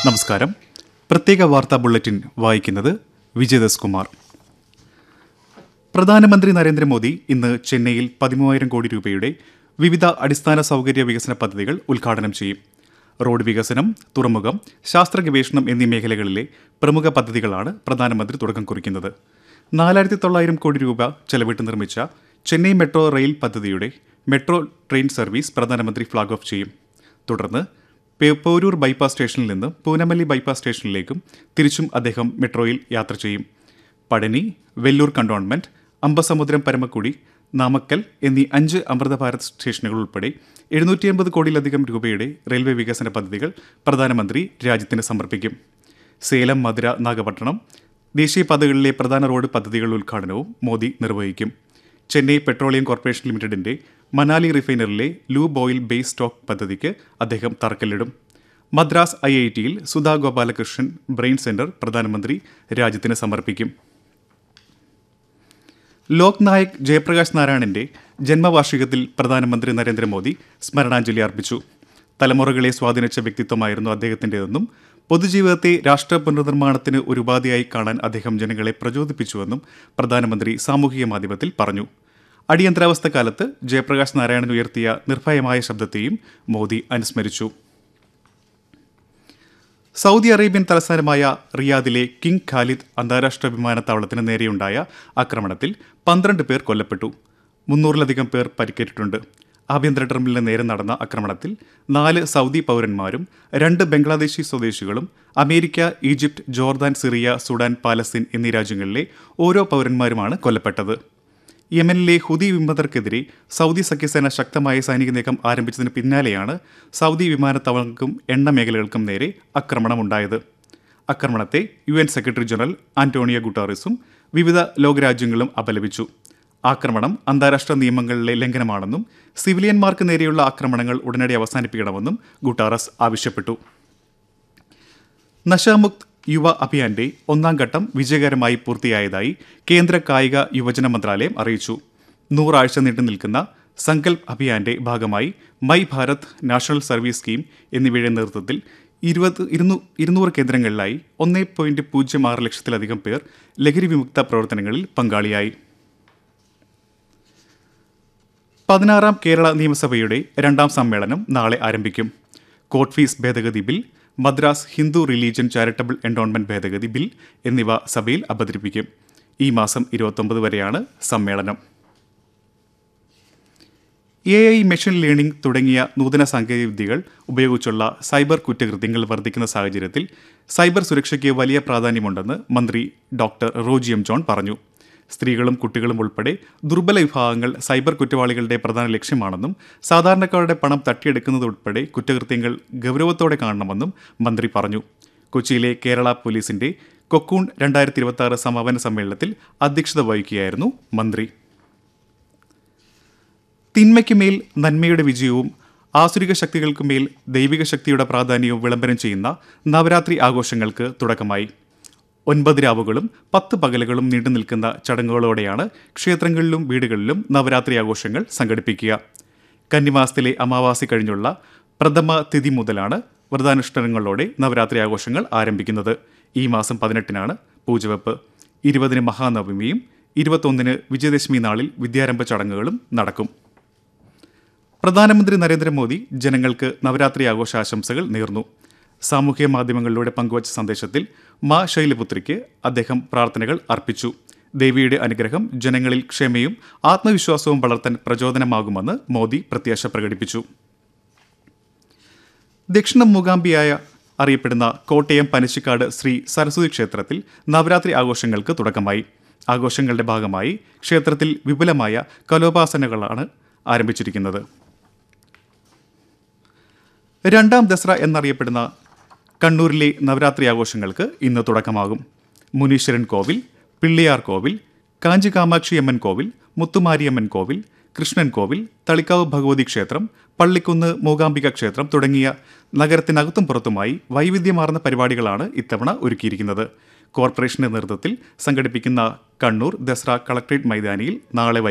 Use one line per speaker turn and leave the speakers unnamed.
നമസ്കാരം പ്രത്യേക വാർത്താ ബുള്ളറ്റിൻ വായിക്കുന്നത് വിജയദസ് കുമാർ പ്രധാനമന്ത്രി നരേന്ദ്രമോദി ഇന്ന് ചെന്നൈയിൽ പതിമൂവായിരം കോടി രൂപയുടെ വിവിധ അടിസ്ഥാന സൗകര്യ വികസന പദ്ധതികൾ ഉദ്ഘാടനം ചെയ്യും റോഡ് വികസനം തുറമുഖം ശാസ്ത്ര ഗവേഷണം എന്നീ മേഖലകളിലെ പ്രമുഖ പദ്ധതികളാണ് പ്രധാനമന്ത്രി തുടക്കം കുറിക്കുന്നത് നാലായിരത്തി തൊള്ളായിരം കോടി രൂപ ചെലവിട്ട് നിർമ്മിച്ച ചെന്നൈ മെട്രോ റെയിൽ പദ്ധതിയുടെ മെട്രോ ട്രെയിൻ സർവീസ് പ്രധാനമന്ത്രി ഫ്ളാഗ് ഓഫ് ചെയ്യും തുടർന്ന് പേ- പോരൂർ ബൈപ്പാസ് സ്റ്റേഷനിൽ നിന്ന് പൂനമല്ലി ബൈപ്പാസ് സ്റ്റേഷനിലേക്കും തിരിച്ചും അദ്ദേഹം മെട്രോയിൽ യാത്ര ചെയ്യും പഴനി വെല്ലൂർ കണ്ടോൺമെന്റ് അമ്പസമുദ്രം പരമക്കുടി നാമക്കൽ എന്നീ അഞ്ച് അമൃത ഭാരത് സ്റ്റേഷനുകൾ ഉൾപ്പെടെ എഴുന്നൂറ്റി അമ്പത് കോടിയിലധികം രൂപയുടെ റെയിൽവേ വികസന പദ്ധതികൾ പ്രധാനമന്ത്രി രാജ്യത്തിന് സമർപ്പിക്കും സേലം മധുര നാഗപട്ടണം ദേശീയപാതകളിലെ പ്രധാന റോഡ് പദ്ധതികളുടെ ഉദ്ഘാടനവും മോദി നിർവഹിക്കും ചെന്നൈ പെട്രോളിയം കോർപ്പറേഷൻ ലിമിറ്റഡിന്റെ മനാലി റിഫൈനറിലെ ലൂബ് ഓയിൽ ബേസ് സ്റ്റോക്ക് പദ്ധതിക്ക് അദ്ദേഹം തറക്കല്ലിടും മദ്രാസ് ഐ ഐ ടിയിൽ സുധാ ഗോപാലകൃഷ്ണൻ ബ്രെയിൻ സെന്റർ പ്രധാനമന്ത്രി രാജ്യത്തിന് സമർപ്പിക്കും ലോക് നായക് ജയപ്രകാശ് നാരായണന്റെ ജന്മവാർഷികത്തിൽ പ്രധാനമന്ത്രി നരേന്ദ്രമോദി സ്മരണാഞ്ജലി അർപ്പിച്ചു തലമുറകളെ സ്വാധീനിച്ച വ്യക്തിത്വമായിരുന്നു അദ്ദേഹത്തിൻ്റെതെന്നും പൊതുജീവിതത്തെ രാഷ്ട്ര പുനർനിർമ്മാണത്തിന് ഒരു ഉപാധിയായി കാണാൻ അദ്ദേഹം ജനങ്ങളെ പ്രചോദിപ്പിച്ചുവെന്നും പ്രധാനമന്ത്രി സാമൂഹിക മാധ്യമത്തിൽ പറഞ്ഞു അടിയന്തരാവസ്ഥ കാലത്ത് ജയപ്രകാശ് നാരായണൻ ഉയർത്തിയ നിർഭയമായ ശബ്ദത്തെയും മോദി അനുസ്മരിച്ചു സൗദി അറേബ്യൻ തലസ്ഥാനമായ റിയാദിലെ കിങ് ഖാലിദ് അന്താരാഷ്ട്ര വിമാനത്താവളത്തിന് നേരെയുണ്ടായ ആക്രമണത്തിൽ പന്ത്രണ്ട് പേർ കൊല്ലപ്പെട്ടു മുന്നൂറിലധികം പേർ പരിക്കേറ്റിട്ടുണ്ട് ആഭ്യന്തര ടെർമിനലിന് നേരെ നടന്ന ആക്രമണത്തിൽ നാല് സൗദി പൗരന്മാരും രണ്ട് ബംഗ്ലാദേശി സ്വദേശികളും America Egypt Jordan Syria Sudan Palestine എന്നീ രാജ്യങ്ങളിലെ ഓരോ പൗരന്മാരുമാണ് കൊല്ലപ്പെട്ടത് യമനിലെ ഹുദി വിമതർക്കെതിരെ സൗദി സഖ്യസേന ശക്തമായ സൈനിക നീക്കം ആരംഭിച്ചതിന് പിന്നാലെയാണ് സൗദി വിമാനത്താവളങ്ങൾക്കും എണ്ണ മേഖലകൾക്കും നേരെ ആക്രമണമുണ്ടായത് ആക്രമണത്തെ U N secretary general Antonio ഗുട്ടാറിസും വിവിധ ലോകരാജ്യങ്ങളും അപലപിച്ചു ആക്രമണം അന്താരാഷ്ട്ര നിയമങ്ങളിലെ ലംഘനമാണെന്നും സിവിലിയന്മാർക്ക് നേരെയുള്ള ആക്രമണങ്ങൾ ഉടനടി അവസാനിപ്പിക്കണമെന്നും ഗുട്ടാറസ് ആവശ്യപ്പെട്ടു നശാമുക്ത് യുവ അഭിയാന്റെ ഒന്നാം ഘട്ടം വിജയകരമായി പൂർത്തിയായതായി കേന്ദ്ര കായിക യുവജന മന്ത്രാലയം അറിയിച്ചു നൂറാഴ്ച നീണ്ടു നിൽക്കുന്ന സങ്കൽപ് അഭിയാന്റെ ഭാഗമായി my Bharat national service scheme എന്നിവയുടെ നേതൃത്വത്തിൽ ഇരുപത് ഇരുന്നൂ ഇരുന്നൂറ് കേന്ദ്രങ്ങളിലായി ഒന്നേ പോയിന്റ് പൂജ്യം ആറ് ലക്ഷത്തിലധികം പേർ ലഹരി വിമുക്ത പ്രവർത്തനങ്ങളിൽ പങ്കാളിയായി പതിനാറാം കേരള നിയമസഭയുടെ രണ്ടാം സമ്മേളനം നാളെ ആരംഭിക്കും കോർട്ട് ഫീസ് ഭേദഗതി bill Madras Hindu religion charitable endowment ഭേദഗതി ബിൽ എന്നിവ സഭയിൽ അവതരിപ്പിക്കും ഈ മാസം ഇരുപത്തൊമ്പത് വരെയാണ് സമ്മേളനം എ ഐ മെഷീൻ ലേണിംഗ് തുടങ്ങിയ നൂതന സാങ്കേതികവിദ്യകൾ ഉപയോഗിച്ചുള്ള സൈബർ കുറ്റകൃത്യങ്ങൾ വർദ്ധിക്കുന്ന സാഹചര്യത്തിൽ സൈബർ സുരക്ഷയ്ക്ക് വലിയ പ്രാധാന്യമുണ്ടെന്ന് മന്ത്രി ഡോക്ടർ റോജി എം ജോൺ പറഞ്ഞു സ്ത്രീകളും കുട്ടികളും ഉൾപ്പെടെ ദുർബല വിഭാഗങ്ങൾ സൈബർ കുറ്റവാളികളുടെ പ്രധാന ലക്ഷ്യമാണെന്നും സാധാരണക്കാരുടെ പണം തട്ടിയെടുക്കുന്നത് ഉൾപ്പെടെ കുറ്റകൃത്യങ്ങൾ ഗൗരവത്തോടെ കാണണമെന്നും മന്ത്രി പറഞ്ഞു കൊച്ചിയിലെ കേരള പോലീസിന്റെ കൊക്കൂൺ രണ്ടായിരത്തി ഇരുപത്തി ആറ് സമാപന സമ്മേളനത്തിൽ അധ്യക്ഷത വഹിക്കുകയായിരുന്നു മന്ത്രി തിന്മയ്ക്ക് മേൽ നന്മയുടെ വിജയവും ആസുരിക ശക്തികൾക്ക് മേൽ ദൈവിക ശക്തിയുടെ പ്രാധാന്യവും വിളംബരം ചെയ്യുന്ന നവരാത്രി ആഘോഷങ്ങൾക്ക് തുടക്കമായി ഒൻപത് രാവുകളും പത്ത് പകലുകളും നീണ്ടു നിൽക്കുന്ന ചടങ്ങുകളോടെയാണ് ക്ഷേത്രങ്ങളിലും വീടുകളിലും നവരാത്രി ആഘോഷങ്ങൾ സംഘടിപ്പിക്കുക കന്നിമാസത്തിലെ അമാവാസി കഴിഞ്ഞുള്ള പ്രഥമ തിഥി മുതലാണ് വ്രതാനുഷ്ഠാനങ്ങളോടെ നവരാത്രി ആഘോഷങ്ങൾ ആരംഭിക്കുന്നത് ഈ മാസം പതിനെട്ടിനാണ് പൂജവെപ്പ് ഇരുപതിന് മഹാനവമിയും ഇരുപത്തൊന്നിന് വിജയദശമി നാളിൽ വിദ്യാരംഭ ചടങ്ങുകളും നടക്കും പ്രധാനമന്ത്രി നരേന്ദ്രമോദി ജനങ്ങൾക്ക് നവരാത്രി ആഘോഷാശംസകൾ നേർന്നു സാമൂഹ്യ മാധ്യമങ്ങളിലൂടെ പങ്കുവച്ച സന്ദേശത്തിൽ മാ ശൈലപുത്രിക്ക് അദ്ദേഹം പ്രാർത്ഥനകൾ അർപ്പിച്ചു ദേവിയുടെ അനുഗ്രഹം ജനങ്ങളിൽ ക്ഷമയും ആത്മവിശ്വാസവും വളർത്താൻ പ്രചോദനമാകുമെന്ന് മോദി പ്രത്യാശ പ്രകടിപ്പിച്ചു ദക്ഷിണ മൂകാംബിയായ അറിയപ്പെടുന്ന കോട്ടയം പനശിക്കാട് ശ്രീ സരസ്വതി ക്ഷേത്രത്തിൽ നവരാത്രി ആഘോഷങ്ങൾക്ക് തുടക്കമായി ആഘോഷങ്ങളുടെ ഭാഗമായി ക്ഷേത്രത്തിൽ വിപുലമായ കലോപാസനകളാണ് ആരംഭിച്ചിരിക്കുന്നത് രണ്ടാം ദസറ എന്നറിയപ്പെടുന്ന കണ്ണൂരിലെ നവരാത്രി ആഘോഷങ്ങൾക്ക് ഇന്ന് തുടക്കമാകും മുനീശ്വരൻ കോവിൽ പിള്ളിയാർ കോവിൽ കാഞ്ചി കാമാക്ഷിയമ്മൻ കോവിൽ മുത്തുമാരിയമ്മൻ കോവിൽ കൃഷ്ണൻ കോവിൽ തളിക്കാവ് ഭഗവതി ക്ഷേത്രം പള്ളിക്കുന്ന് മൂകാംബിക ക്ഷേത്രം തുടങ്ങിയ നഗരത്തിനകത്തും പുറത്തുമായി വൈവിധ്യമാർന്ന പരിപാടികളാണ് ഇത്തവണ ഒരുക്കിയിരിക്കുന്നത് കോർപ്പറേഷന്റെ നേതൃത്വത്തിൽ സംഘടിപ്പിക്കുന്ന കണ്ണൂർ ദസറ കളക്ട്രേറ്റ് മൈതാനിയിൽ നാളെ